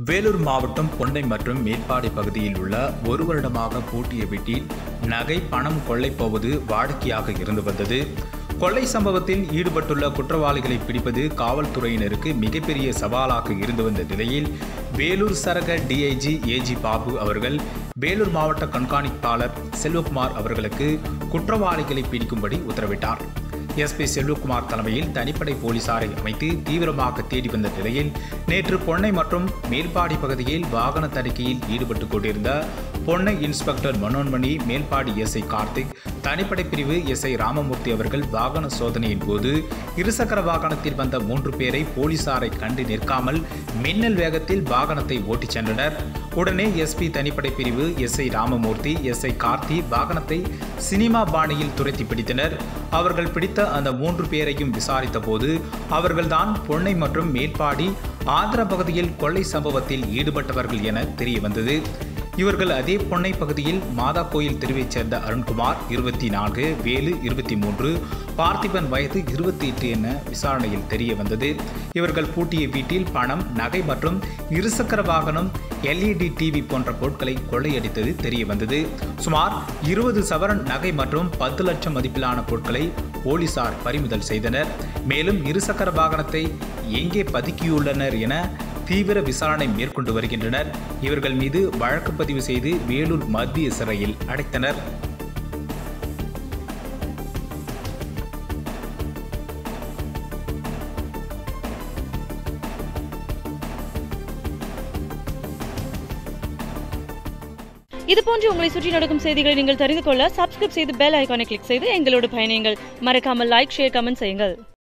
வேலூர் மாவட்டம் பொன்னை மற்றும் மேற்பாடி பகுதியில் உள்ள ஒரு வருடமாக பூட்டிய வீட்டில் நகை பணம் கொள்ளை போவது வாடிக்கையாக இருந்து வந்தது கொள்ளை சம்பவத்தில் ஈடுபட்டுள்ள குற்றவாளிகளை பிடிப்பது காவல்துறையினருக்கு மிகப்பெரிய சவாலாக இருந்து வந்த நிலையில் வேலூர் சரக டிஐஜி ஏஜி பாபு அவர்கள் வேலூர் மாவட்ட கண்காணிப்பாளர் செல்வகுமார் அவர்களுக்கு குற்றவாளிகளை பிடிக்கும்படி உத்தரவிட்டார் எஸ்பி செல்வகுமார் தலைமையில் தனிப்படை போலீசாரை அமைத்து தீவிரமாக தேடி வந்த நிலையில் நேற்று பொன்னை மற்றும் மேல்பாடி பகுதியில் வாகன தணிக்கையில் ஈடுபட்டு கொண்டிருந்த பொன்னை இன்ஸ்பெக்டர் மனோன்மணி மேல்பாடி எஸ்ஐ கார்த்திக் தனிப்படை பிரிவு எஸ்ஐ ராமமூர்த்தி அவர்கள் வாகன சோதனையின் போது இருசக்கர வாகனத்தில் வந்த மூன்று பேரை போலீசாரை கண்டு நிற்காமல் மின்னல் வேகத்தில் வாகனத்தை ஓட்டிச் சென்றனர் உடனே எஸ்பி தனிப்படை பிரிவு எஸ்ஐ ராமமூர்த்தி எஸ்ஐ கார்த்தி வாகனத்தை சினிமா பாணியில் துரத்தி பிடித்தனர் அவர்கள் பிடித்த அந்த மூன்று பேரையும் விசாரித்த போது அவர்கள்தான் பொன்னை மற்றும் மேற்பாடி ஆந்திர பகுதியில் கொள்ளை சம்பவத்தில் ஈடுபட்டவர்கள் என தெரிய வந்தது இவர்கள் அதே பொன்னை பகுதியில் மாதா கோயில் தெருவைச் சேர்ந்த அருண்குமார் இருபத்தி நான்கு வேலு இருபத்தி மூன்று பார்த்திபன் வயது இருபத்தி எட்டு என விசாரணையில் தெரிய வந்தது இவர்கள் பூட்டிய வீட்டில் பணம் நகை மற்றும் இருசக்கர வாகனம் எல்இடி டிவி போன்ற பொருட்களை கொள்ளையடித்தது தெரிய வந்தது சுமார் இருபது சவரன் நகை மற்றும் பத்து லட்சம் மதிப்பிலான பொருட்களை போலீசார் பறிமுதல் செய்தனர் மேலும் இருசக்கர வாகனத்தை எங்கே பதுக்கியுள்ளனர் என தீவிர விசாரணை மேற்கொண்டு வருகின்றனர் இவர்கள் மீது வழக்கு பதிவு செய்து வேலூர் மத்திய சிறையில் அடைத்தனர் இது போன்று உங்களை சுற்றி நடக்கும் செய்திகளை நீங்கள் தெரிந்து கொள்ள சப்ஸ்கிரைப் செய்து பெல் ஐகானை கிளிக் செய்து எங்களோடு பயணியுங்கள் மறக்காமல் லைக் ஷேர் கமெண்ட் செய்யுங்கள்